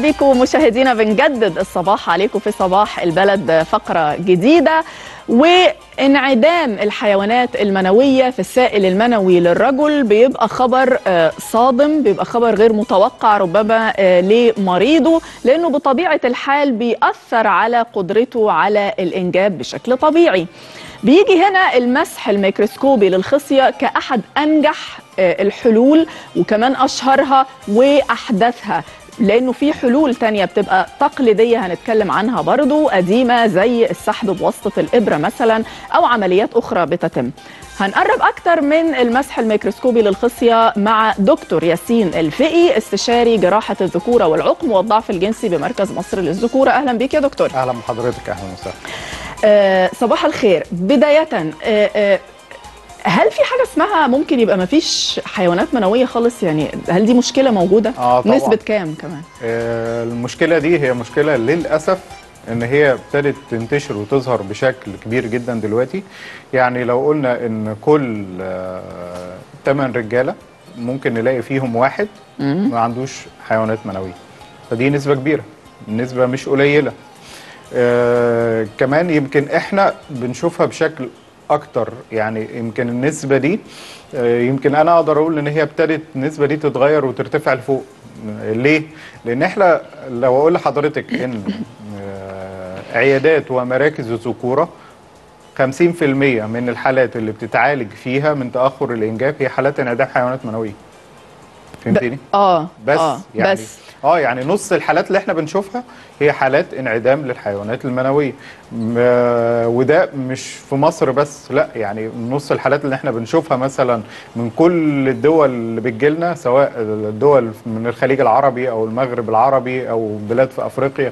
بيكم مشاهدينا بنجدد الصباح عليكم في صباح البلد فقرة جديدة وانعدام الحيوانات المنوية في السائل المنوي للرجل بيبقى خبر آه، صادم بيبقى خبر غير متوقع ربما آه، لمريضه لأنه بطبيعة الحال بيأثر على قدرته على الإنجاب بشكل طبيعي بيجي هنا المسح الميكروسكوبي للخصية كأحد أنجح آه، الحلول وكمان أشهرها وأحدثها لأنه في حلول تانية بتبقى تقليدية هنتكلم عنها برضو قديمة زي السحب بواسطة الإبرة مثلا أو عمليات أخرى بتتم هنقرب أكتر من المسح الميكروسكوبي للخصية مع دكتور ياسين الفقي استشاري جراحة الذكورة والعقم والضعف الجنسي بمركز مصر للذكورة أهلا بيك يا دكتور اهلا بحضرتك اهلا وسهلا آه، صباح الخير بداية آه، آه، هل في حاجة اسمها ممكن يبقى ما فيش حيوانات منوية خالص يعني هل دي مشكلة موجودة؟ آه، طبعاً. نسبة كام كمان؟ آه، المشكله دي هي مشكله للاسف ان هي ابتدت تنتشر وتظهر بشكل كبير جدا دلوقتي يعني لو قلنا ان كل آه، 8 رجاله ممكن نلاقي فيهم واحد ما عندوش حيوانات منويه فدي نسبه كبيره نسبه مش قليله آه كمان يمكن احنا بنشوفها بشكل اكتر يعني يمكن النسبه دي آه يمكن انا اقدر اقول ان هي ابتدت النسبه دي تتغير وترتفع لفوق ليه لان احنا لو اقول لحضرتك ان آه عيادات ومراكز الذكوره 50% من الحالات اللي بتتعالج فيها من تاخر الانجاب هي حالات انعدام حيوانات منويه فهمتني اه بس آه يعني بس اه يعني نص الحالات اللي احنا بنشوفها هي حالات انعدام للحيوانات المنويه م- وده مش في مصر بس لا يعني نص الحالات اللي احنا بنشوفها مثلا من كل الدول اللي بتجيلنا سواء الدول من الخليج العربي او المغرب العربي او بلاد في افريقيا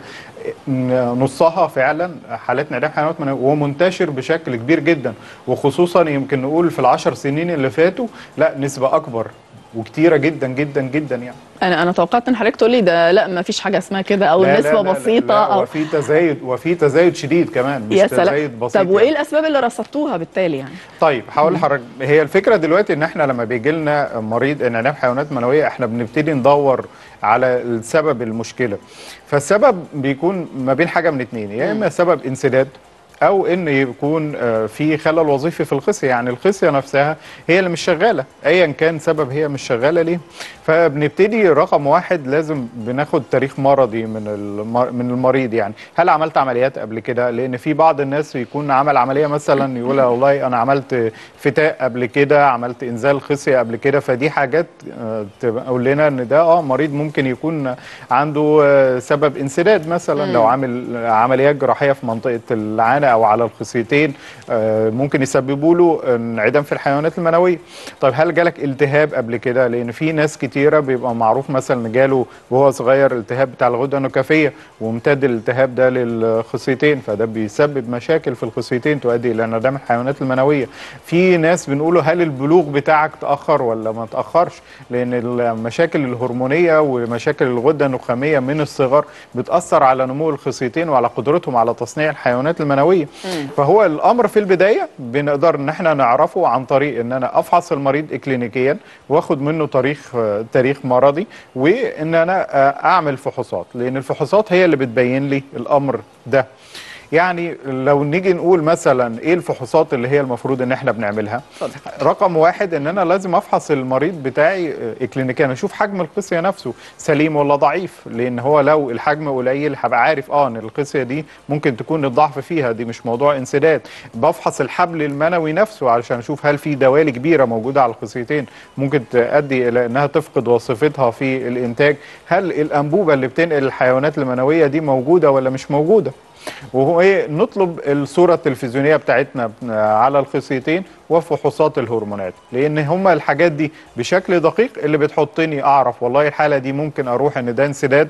ن- نصها فعلا حالات انعدام حيوانات منويه ومنتشر بشكل كبير جدا وخصوصا يمكن نقول في العشر سنين اللي فاتوا لا نسبه اكبر وكتيره جدا جدا جدا يعني انا انا توقعت ان حضرتك تقولي ده لا ما فيش حاجة اسمها كده او لا لا النسبة لا لا بسيطة لا او وفي تزايد وفي تزايد شديد كمان مش يا سلام تزايد بسيط طب وايه يعني. الاسباب اللي رصدتوها بالتالي يعني؟ طيب هقول لحضرتك هي الفكره دلوقتي ان احنا لما بيجي لنا مريض انعدام حيوانات منويه احنا بنبتدي ندور على السبب المشكله فالسبب بيكون ما بين حاجه من اتنين يا اما سبب انسداد او ان يكون آه، في خلل وظيفي في الخصيه يعني الخصيه نفسها هي اللي مش شغاله ايا كان سبب هي مش شغاله ليه فبنبتدي رقم واحد لازم بناخد تاريخ مرضي من المر... من المريض يعني هل عملت عمليات قبل كده لان في بعض الناس يكون عمل عمليه مثلا يقول والله انا عملت فتاء قبل كده عملت انزال خصيه قبل كده فدي حاجات آه، تقول لنا ان ده اه مريض ممكن يكون عنده آه، سبب انسداد مثلا لو عامل عمليات جراحيه في منطقه العانه او على الخصيتين آه، ممكن يسببوا له انعدام في الحيوانات المنويه طيب هل جالك التهاب قبل كده لان في ناس كتيره بيبقى معروف مثلا إن جاله وهو صغير التهاب بتاع الغده النخاميه وامتد الالتهاب ده للخصيتين فده بيسبب مشاكل في الخصيتين تؤدي الى انعدام الحيوانات المنويه في ناس بنقوله هل البلوغ بتاعك تاخر ولا ما تاخرش لان المشاكل الهرمونيه ومشاكل الغده النخاميه من الصغر بتاثر على نمو الخصيتين وعلى قدرتهم على تصنيع الحيوانات المنويه فهو الامر في البدايه بنقدر ان احنا نعرفه عن طريق ان انا افحص المريض اكلينيكيا واخد منه تاريخ آه، تاريخ مرضي وان انا آه، اعمل فحوصات لان الفحوصات هي اللي بتبين لي الامر ده يعني لو نيجي نقول مثلا ايه الفحوصات اللي هي المفروض ان احنا بنعملها رقم واحد ان انا لازم افحص المريض بتاعي آه، اكلينيكيا اشوف حجم القصيه نفسه سليم ولا ضعيف لان هو لو الحجم قليل هبقى عارف اه ان القصيه دي ممكن تكون الضعف فيها دي مش موضوع انسداد بفحص الحبل المنوي نفسه علشان اشوف هل في دوالي كبيره موجوده على القصيتين ممكن تؤدي الى انها تفقد وظيفتها في الانتاج هل الانبوبه اللي بتنقل الحيوانات المنويه دي موجوده ولا مش موجوده وهو ايه نطلب الصوره التلفزيونيه بتاعتنا على الخصيتين وفحوصات الهرمونات لان هما الحاجات دي بشكل دقيق اللي بتحطني اعرف والله الحاله دي ممكن اروح ان ده انسداد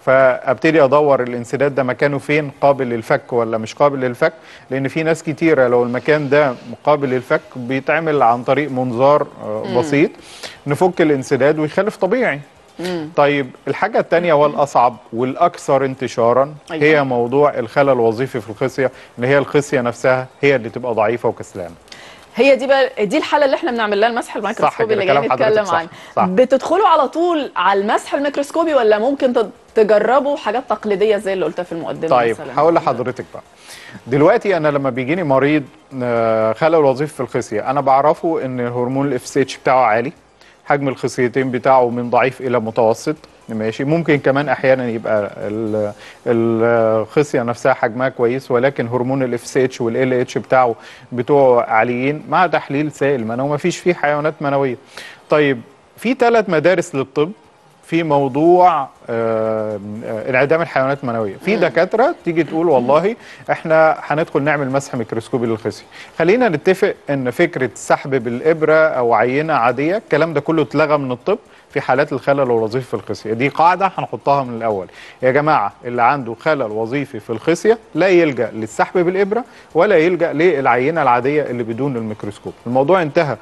فابتدي ادور الانسداد ده مكانه فين قابل للفك ولا مش قابل للفك لان في ناس كتيره لو المكان ده قابل للفك بيتعمل عن طريق منظار آه، بسيط نفك الانسداد ويخلف طبيعي طيب الحاجة التانية والأصعب والأكثر انتشارا أيوة. هي موضوع الخلل الوظيفي في الخصية إن هي الخصية نفسها هي اللي تبقى ضعيفة وكسلانة هي دي بقى دي الحاله اللي احنا بنعمل لها المسح الميكروسكوبي كده، اللي جايين كلام حضرتك نتكلم صح، عنه صح. بتدخلوا على طول على المسح الميكروسكوبي ولا ممكن تد- تجربوا حاجات تقليديه زي اللي قلتها في المقدمه طيب مثلا هقول لحضرتك بقى دلوقتي انا لما بيجيني مريض آه، خلل وظيفي في الخصيه انا بعرفه ان هرمون الاف سي اتش بتاعه عالي حجم الخصيتين بتاعه من ضعيف الى متوسط ماشي ممكن كمان احيانا يبقى ال- الخصيه نفسها حجمها كويس ولكن هرمون الاف سي اتش والال اتش بتاعه بتوعه عاليين مع تحليل سائل منوي مفيش فيه حيوانات منويه طيب في ثلاث مدارس للطب في موضوع آه، آه، انعدام الحيوانات المنويه في دكاتره تيجي تقول والله احنا هندخل نعمل مسح ميكروسكوبي للخصيه خلينا نتفق ان فكره سحب بالابره او عينه عاديه الكلام ده كله اتلغى من الطب في حالات الخلل الوظيفي في الخصيه دي قاعده هنحطها من الاول يا جماعه اللي عنده خلل وظيفي في الخصيه لا يلجا للسحب بالابره ولا يلجا للعينه العاديه اللي بدون الميكروسكوب الموضوع انتهى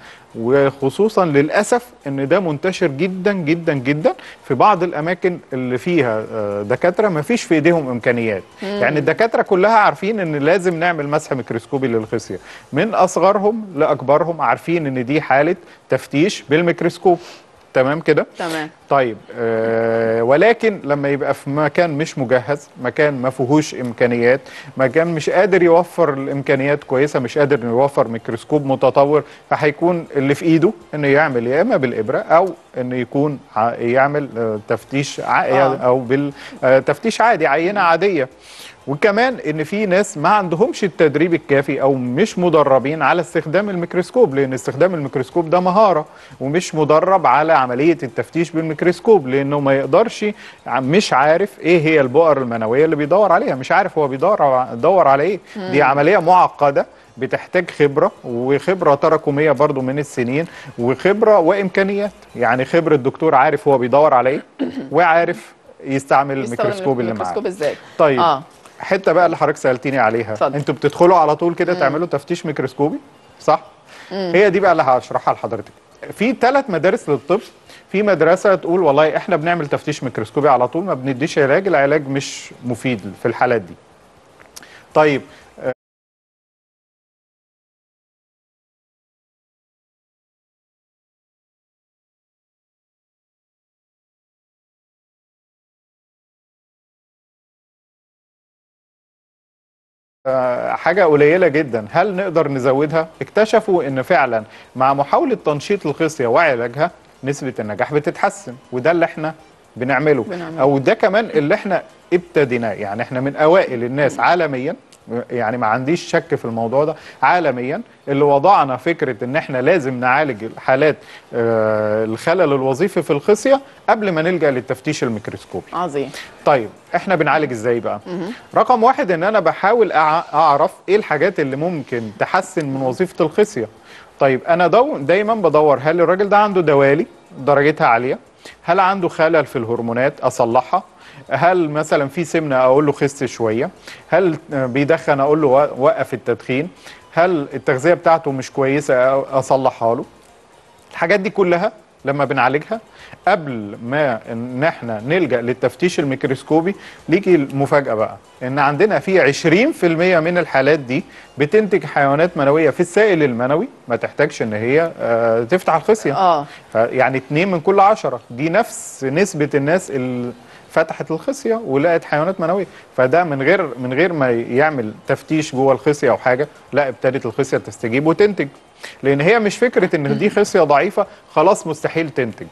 وخصوصا للاسف ان ده منتشر جدا جدا جدا في بعض الاماكن اللي فيها آه، دكاتره ما فيش في ايديهم امكانيات يعني الدكاتره كلها عارفين ان لازم نعمل مسح ميكروسكوبي للخصيه من اصغرهم لاكبرهم عارفين ان دي حاله تفتيش بالميكروسكوب تمام كده تمام طيب آه ولكن لما يبقى في مكان مش مجهز مكان ما فيهوش امكانيات مكان مش قادر يوفر الامكانيات كويسه مش قادر يوفر ميكروسكوب متطور فهيكون اللي في ايده انه يعمل يا اما بالابره او انه يكون ع- يعمل آه تفتيش ع- آه. او بالتفتيش عادي عينه عاديه وكمان ان في ناس ما عندهمش التدريب الكافي او مش مدربين على استخدام الميكروسكوب لان استخدام الميكروسكوب ده مهاره ومش مدرب على عمليه التفتيش بالميكروسكوب لانه ما يقدرش ع- مش عارف ايه هي البؤر المنويه اللي بيدور عليها مش عارف هو بيدور ع- بيدور على ايه دي عمليه معقده بتحتاج خبرة وخبرة تراكمية برضو من السنين وخبرة وإمكانيات يعني خبرة الدكتور عارف هو بيدور على إيه وعارف يستعمل يستخدم الميكروسكوب اللي معاه الميكروسكوب ازاي طيب اه حته بقى اللي حضرتك سالتيني عليها اتفضل. انتوا بتدخلوا على طول كده تعملوا تفتيش ميكروسكوبي صح هي دي بقى اللي هشرحها لحضرتك في ثلاث مدارس للطب في مدرسه تقول والله احنا بنعمل تفتيش ميكروسكوبي على طول ما بنديش علاج العلاج مش مفيد في الحالات دي طيب آه، حاجة قليلة جدا هل نقدر نزودها؟ اكتشفوا ان فعلا مع محاولة تنشيط الخصية وعلاجها نسبة النجاح بتتحسن وده اللي احنا بنعمله بنعمله. او ده كمان اللي احنا ابتديناه يعني احنا من اوائل الناس عالميا يعني ما عنديش شك في الموضوع ده عالميا اللي وضعنا فكرة ان احنا لازم نعالج حالات آه، الخلل الوظيفي في الخصية قبل ما نلجأ للتفتيش الميكروسكوبي عظيم طيب احنا بنعالج ازاي بقى رقم واحد ان انا بحاول أع- اعرف ايه الحاجات اللي ممكن تحسن من وظيفة الخصية طيب انا دو دايما بدور هل الراجل ده عنده دوالي درجتها عالية هل عنده خلل في الهرمونات اصلحها هل مثلا في سمنه اقول له خس شويه هل آه، بيدخن اقول له وقف التدخين هل التغذيه بتاعته مش كويسه أو اصلحها له الحاجات دي كلها لما بنعالجها قبل ما ان احنا نلجا للتفتيش الميكروسكوبي ليجي المفاجاه بقى ان عندنا في 20% من الحالات دي بتنتج حيوانات منويه في السائل المنوي ما تحتاجش ان هي آه، تفتح الخصيه اه يعني اتنين من كل عشرة دي نفس نسبة الناس اللي فتحت الخصية ولقت حيوانات منوية فده من غير من غير ما يعمل تفتيش جوه الخصية او حاجة لا ابتدت الخصية تستجيب وتنتج لان هي مش فكرة ان دي خصية ضعيفة خلاص مستحيل تنتج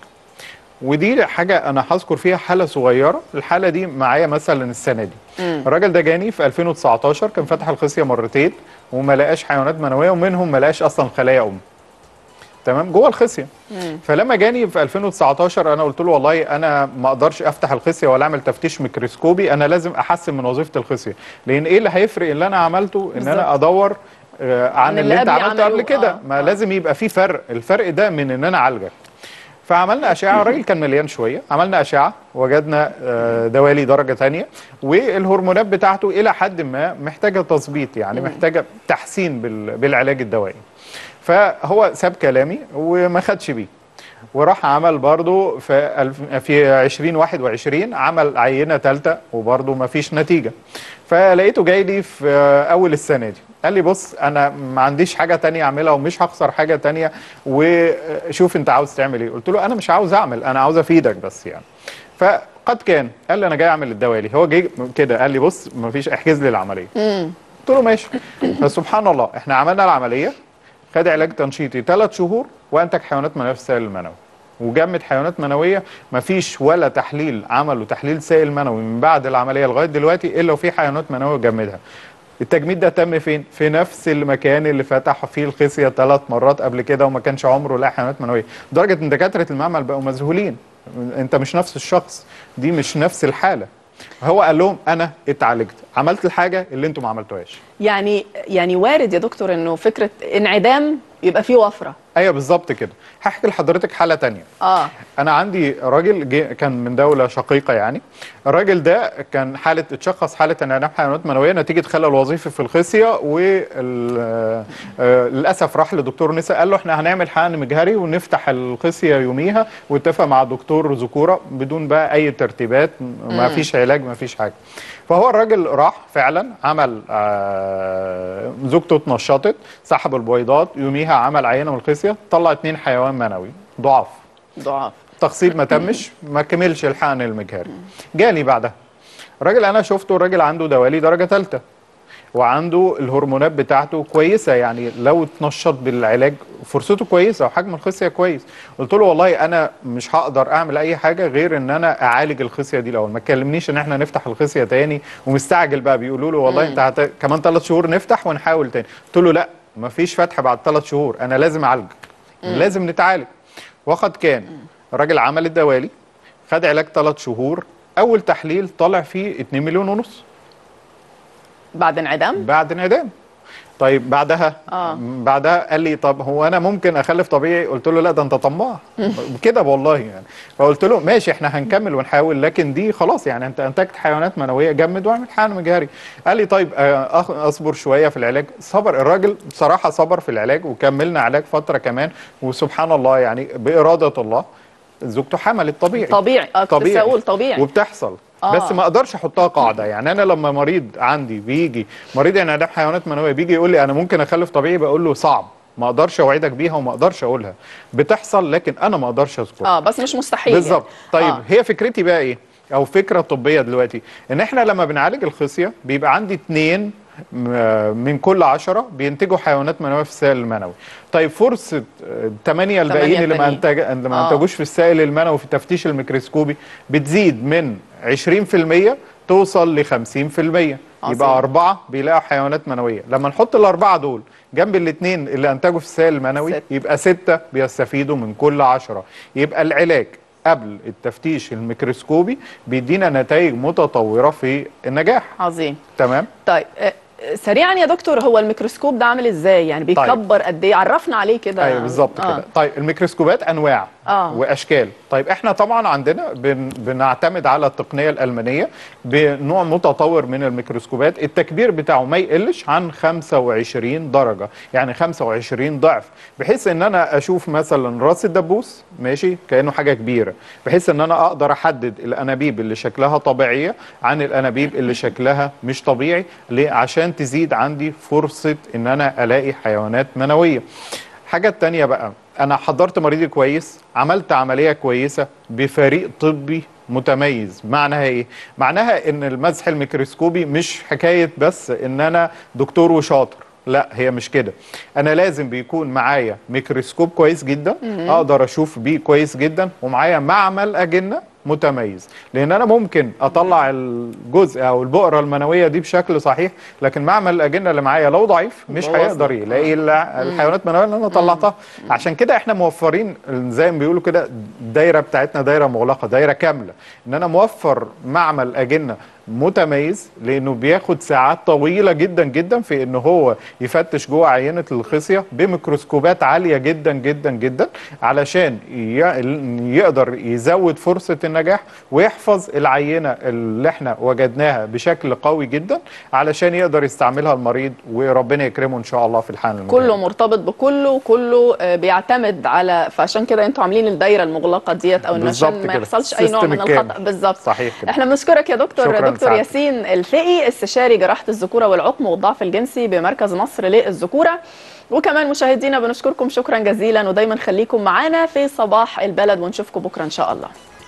ودي حاجة أنا هذكر فيها حالة صغيرة الحالة دي معايا مثلا السنة دي الراجل ده جاني في 2019 كان فتح الخصية مرتين وما لقاش حيوانات منوية ومنهم ما لقاش أصلا خلايا أم تمام جوه الخصيه فلما جاني في 2019 انا قلت له والله انا ما اقدرش افتح الخصيه ولا اعمل تفتيش ميكروسكوبي انا لازم احسن من وظيفه الخصيه لان ايه اللي هيفرق اللي انا عملته ان بالظبط. انا ادور آه، عن عن اللي, اللي انت قبلي عملته قبل عملوه. كده آه، ما آه. لازم يبقى في فرق الفرق ده من ان انا اعالجك فعملنا اشعه الراجل كان مليان شويه عملنا اشعه وجدنا آه، دوالي درجه ثانيه والهرمونات بتاعته الى حد ما محتاجه تظبيط يعني محتاجه تحسين بال- بالعلاج الدوائي فهو ساب كلامي وما خدش بيه وراح عمل برضه في الف- في 2021 عمل عينه ثالثه وبرضه ما فيش نتيجه فلقيته جاي لي في اول السنه دي قال لي بص انا ما عنديش حاجه تانية اعملها ومش هخسر حاجه تانية وشوف انت عاوز تعمل ايه قلت له انا مش عاوز اعمل انا عاوز افيدك بس يعني قد كان قال لي انا جاي اعمل الدوالي هو جه كده قال لي بص مفيش احجز لي العمليه قلت له ماشي فسبحان الله احنا عملنا العمليه خد علاج تنشيطي ثلاث شهور وانتج حيوانات منويه في السائل المنوي وجمد حيوانات منويه مفيش ولا تحليل عملوا تحليل سائل منوي من بعد العمليه لغايه دلوقتي الا وفي حيوانات منويه جمدها التجميد ده تم فين؟ في نفس المكان اللي فتح فيه الخصيه ثلاث مرات قبل كده وما كانش عمره لا حيوانات منويه، لدرجه ان دكاتره المعمل بقوا مذهولين انت مش نفس الشخص، دي مش نفس الحاله. هو قال لهم انا اتعالجت، عملت الحاجه اللي انتم ما عملتوهاش. يعني يعني وارد يا دكتور انه فكره انعدام يبقى فيه وفره ايوه بالظبط كده. هحكي لحضرتك حاله تانية. اه انا عندي راجل جه كان من دوله شقيقه يعني الراجل ده كان حاله اتشخص حاله انعدام حيوانات منويه نتيجه خلل وظيفي في الخصيه وللاسف راح لدكتور نساء قال له احنا هنعمل حقن مجهري ونفتح الخصيه يوميها واتفق مع دكتور ذكوره بدون بقى اي ترتيبات ما فيش علاج ما فيش حاجه فهو الراجل راح فعلا عمل آه، زوجته اتنشطت سحب البويضات يوميها عمل عينه من الخصيه طلع اتنين حيوان منوي ضعاف ضعاف التخصيب ما تمش ما كملش الحقن المجهري جالي بعدها الراجل انا شفته الراجل عنده دوالي درجه ثالثه وعنده الهرمونات بتاعته كويسه يعني لو اتنشط بالعلاج فرصته كويسه وحجم الخصيه كويس قلت له والله انا مش هقدر اعمل اي حاجه غير ان انا اعالج الخصيه دي الاول ما تكلمنيش ان احنا نفتح الخصيه تاني ومستعجل بقى بيقولوا له والله انت هت... كمان ثلاث شهور نفتح ونحاول تاني قلت له لا ما فيش فتح بعد ثلاث شهور انا لازم اعالجك لازم نتعالج وقد كان الراجل عمل الدوالي خد علاج ثلاث شهور اول تحليل طلع فيه 2 مليون ونص بعد انعدام بعد انعدام طيب بعدها آه. بعدها قال لي طب هو انا ممكن اخلف طبيعي قلت له لا ده انت طماع كده والله يعني فقلت له ماشي احنا هنكمل ونحاول لكن دي خلاص يعني انت انتجت حيوانات منويه جمد واعمل حقن مجهري قال لي طيب آه، أخ- اصبر شويه في العلاج صبر الراجل بصراحه صبر في العلاج وكملنا علاج فتره كمان وسبحان الله يعني باراده الله زوجته حملت طبيعي طبيعي اه كنت لسه اقول طبيعي وبتحصل آه. بس ما اقدرش احطها قاعده يعني انا لما مريض عندي بيجي مريض انعدام حيوانات منويه بيجي يقول لي انا ممكن اخلف طبيعي بقول له صعب ما اقدرش اوعدك بيها وما اقدرش اقولها بتحصل لكن انا ما اقدرش اذكرها اه بس مش مستحيل بالظبط طيب آه. آه. هي فكرتي بقى ايه او فكره طبيه دلوقتي ان احنا لما بنعالج الخصيه بيبقى عندي اتنين م- من كل عشرة بينتجوا حيوانات منويه في السائل المنوي طيب فرصه آه، الثمانيه الباقيين اللي ما التانيين. انتج اللي ما آه. انتجوش في السائل المنوي في التفتيش الميكروسكوبي بتزيد من 20% توصل ل 50% عظيم. يبقى أربعة بيلاقوا حيوانات منوية لما نحط الأربعة دول جنب الاثنين اللي أنتجوا في السائل المنوي ستة. يبقى ستة بيستفيدوا من كل عشرة يبقى العلاج قبل التفتيش الميكروسكوبي بيدينا نتائج متطورة في النجاح عظيم تمام طيب آه، آه، سريعا يا دكتور هو الميكروسكوب ده عامل ازاي يعني بيكبر قد ايه عرفنا عليه كده ايوه بالظبط آه. كده طيب الميكروسكوبات انواع آه. واشكال طيب احنا طبعا عندنا بن بنعتمد على التقنيه الالمانيه بنوع متطور من الميكروسكوبات التكبير بتاعه ما يقلش عن 25 درجه يعني 25 ضعف بحيث ان انا اشوف مثلا راس الدبوس ماشي كانه حاجه كبيره بحيث ان انا اقدر احدد الانابيب اللي شكلها طبيعيه عن الانابيب اللي شكلها مش طبيعي ليه عشان تزيد عندي فرصه ان انا الاقي حيوانات منويه حاجة التانية بقى أنا حضرت مريضي كويس عملت عملية كويسة بفريق طبي متميز معناها إيه؟ معناها إن المسح الميكروسكوبي مش حكاية بس إن أنا دكتور وشاطر لا هي مش كده انا لازم بيكون معايا ميكروسكوب كويس جدا اقدر اشوف بيه كويس جدا ومعايا معمل اجنه متميز لان انا ممكن اطلع الجزء او البؤره المنويه دي بشكل صحيح لكن معمل الاجنه اللي معايا لو ضعيف مش بوظنا. هيقدر يلاقي الع- الحيوانات المنويه اللي انا طلعتها عشان كده احنا موفرين زي ما بيقولوا كده الدايره بتاعتنا دايره مغلقه دايره كامله ان انا موفر معمل اجنه متميز لانه بياخد ساعات طويله جدا جدا في ان هو يفتش جوه عينه الخصيه بميكروسكوبات عاليه جدا جدا جدا علشان ي- يقدر يزود فرصه النجاح ويحفظ العينه اللي احنا وجدناها بشكل قوي جدا علشان يقدر يستعملها المريض وربنا يكرمه ان شاء الله في الحال المجاري. كله مرتبط بكله وكله آه، بيعتمد على فعشان كده انتوا عاملين الدايره المغلقه ديت او ان بالظبط عشان ما كده. يحصلش اي نوع من سيستم الكامل. الخطا بالظبط صحيح كده احنا بنشكرك يا دكتور شكراً دكتور سعادتك. ياسين الفقي استشاري جراحه الذكوره والعقم والضعف الجنسي بمركز مصر للذكوره وكمان مشاهدينا بنشكركم شكرا جزيلا ودايما خليكم معانا في صباح البلد ونشوفكم بكره ان شاء الله